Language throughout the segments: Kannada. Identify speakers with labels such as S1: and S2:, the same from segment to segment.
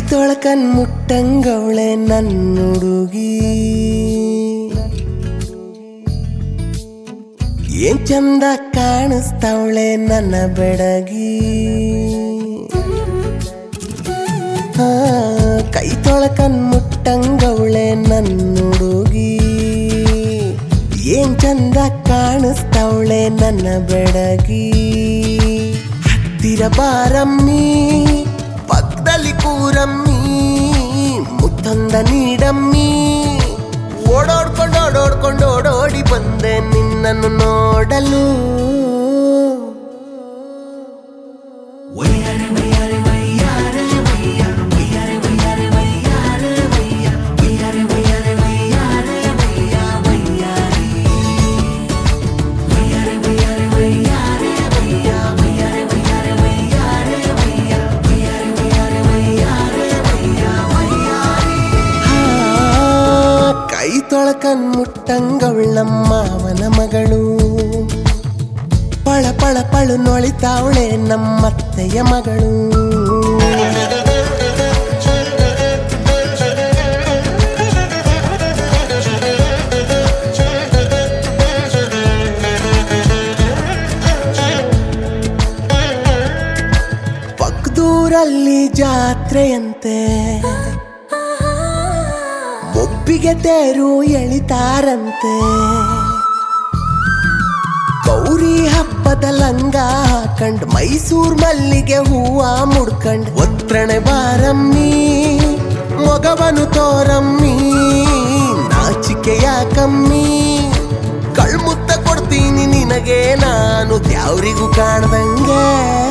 S1: ತೊಳಕನ್ ಮುಟ್ಟಂಗವಳೆ ನನ್ನುಡುಗಿ ಏನ್ ಚಂದ ಕಾಣಿಸ್ತಾವಳೆ ನನ್ನ ಬೆಡಗಿ ಆ, ಕೈ ತೊಳಕನ್ ಮುಟ್ಟಂಗವಳೆ ನನ್ನುಡುಗಿ ಏನ್ ಚಂದ ಕಾಣಿಸ್ತಾವಳೆ ನನ್ನ ಬೆಡಗಿ ಹತ್ತಿರ ಬಾರಮ್ಮಿ ಪಕ್ಕದಲ್ಲಿ ಕೂರಮ್ಮಿ ಮುತ್ತೊಂದ ನೀಡಮ್ಮಿ ಓಡೋಡ್ಕೊಂಡು ಓಡೋಡ್ಕೊಂಡು ಓಡೋಡಿ ಬಂದೆ ನಿನ್ನನ್ನು ನೋಡಲು ಆ, ಕೈ ತೊಳಕನ್ ಮುಟ್ಟಂಗವಳ ನಮ್ಮವನ ಮಗಳು ಪಳ ಪಳ ಪಳು ನೊಳಿತಾವಳೆ ನಮ್ಮತ್ತೆಯ ಮಗಳು ಪಕ್ಕದೂರಲ್ಲಿ ಜಾತ್ರೆಯಂತೆ ಒಬ್ಬಿಗೆ ತೇರು ಎಳಿತಾರಂತೆ ಗೌರಿ ಹಬ್ಬದ ಲಂಗ ಹಾಕಂಡ್ ಮೈಸೂರ್ ಮಲ್ಲಿಗೆ ಹೂವ ಮುಡ್ಕಂಡ್ ಒತ್ರಣೆ ಬಾರಮ್ಮಿ ಮೊಗವನು ತೋರಮ್ಮಿ ನಾಚಿಕೆ ಯಾಕಮ್ಮಿ ಕಳ್ಮುತ್ತ ಕೊಡ್ತೀನಿ ನಿನಗೆ ನಾನು ದ್ಯಾವ್ರಿಗೂ ಕಾಣ್ದಂಗೆ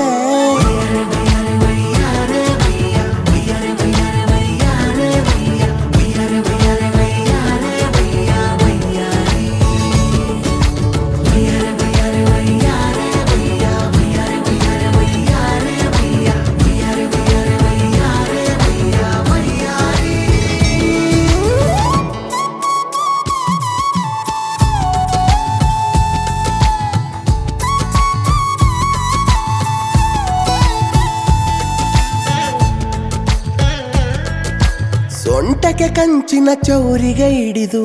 S1: ಸೊಂಟಕ್ಕೆ ಕಂಚಿನ ಚೌರಿಗೆ ಹಿಡಿದು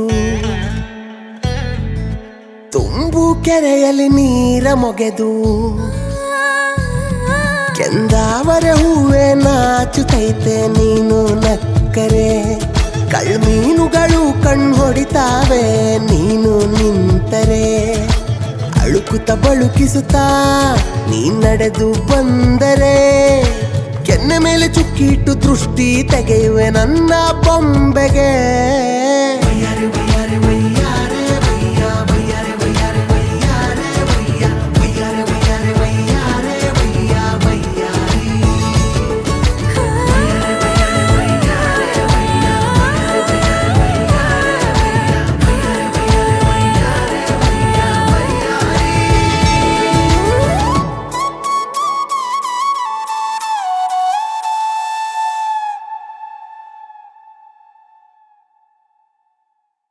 S1: ತುಂಬು ಕೆರೆಯಲ್ಲಿ ನೀರ ಮೊಗೆದು ಕೆಂದಾವರ ಹೂವೆ ನಾಚುತ್ತೈತೆ ನೀನು ನಕ್ಕರೆ ಕಳ್ಮೀನುಗಳು ಕಣ್ಣು ಹೊಡಿತಾವೆ ನೀನು ನಿಂತರೆ ಅಳುಕುತ್ತ ಬಳುಕಿಸುತ್ತಾ ನೀ ನಡೆದು ಬಂದರೆ ಕೆನ್ನೆ ಮೇಲೆ ಚುಕ್ಕಿಟ್ಟು ದೃಷ್ಟಿ ತೆಗೆಯುವೆ ನನ್ನ ಬೊಂಬೆಗೆ